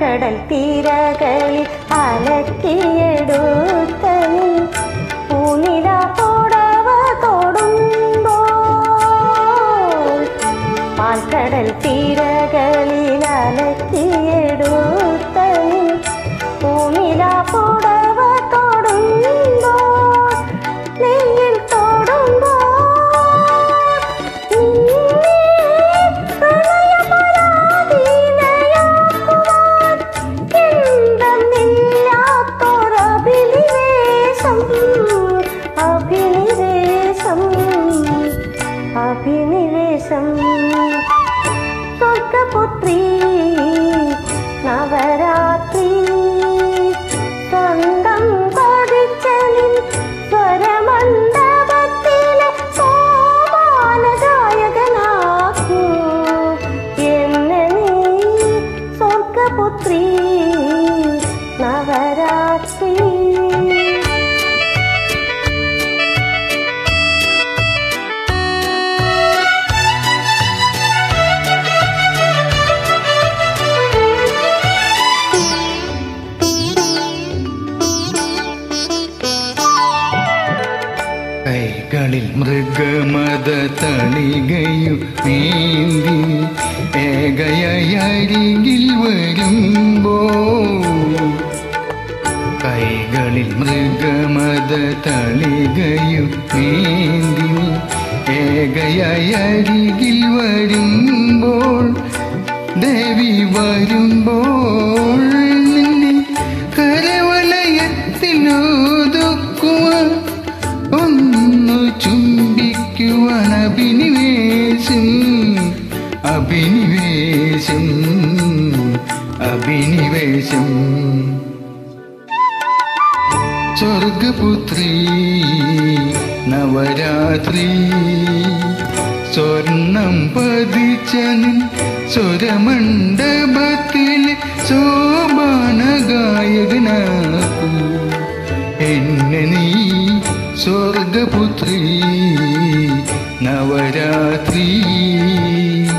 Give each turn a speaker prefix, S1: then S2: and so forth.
S1: പാൽക്കടൽ തീരകളിൽ അലക്കിയെടുത്ത നീ പൂനില പുടവ തൊടുമ്പോൾ പാൽക്കടൽ തീരകളിൽ അലക്കിയെടുത്ത നീ പൂനില പുടവ തൊടുമ്പോൾ നെയ്യിൽ തൊടുമ്പോൾ അഭിനിവേശം സ്വർഗപുത്രി നവരാത്രി സ്വന്തം കൊതിച്ചലിൽ സ്വരമണ്ഡപത്തിലെ സോപാന ഗായകനാക്കൂ എന്നെ നീ സ്വർഗപുത്രി നവരാത്രി
S2: കൈകളിൽ മൃഗമത തളികയും നീന്തി ഏകയരികിൽ വരുമ്പോ കൈകളിൽ മൃഗമത തളികയും നീന്തി ഏകയരികിൽ വരുമ്പോൾ ദേവി വരുമ്പോൾ നിന്നെ കരവലയത്തിലൊതുക്കുവാൻ ഒന്നു ചുംബിക്കുവാൻ അഭിനിവേശം അഭിനിവേശം അഭിനിവേശം സ്വർഗപുത്രി നവരാത്രി സ്വർണം പതിച്ചനിൻ സ്വരമണ്ഡപത്തിലെ ശോഭാന ഗായകനാക്കൂ എന്നെ നീ സ്വർഗപുത്രി നവരാത്രി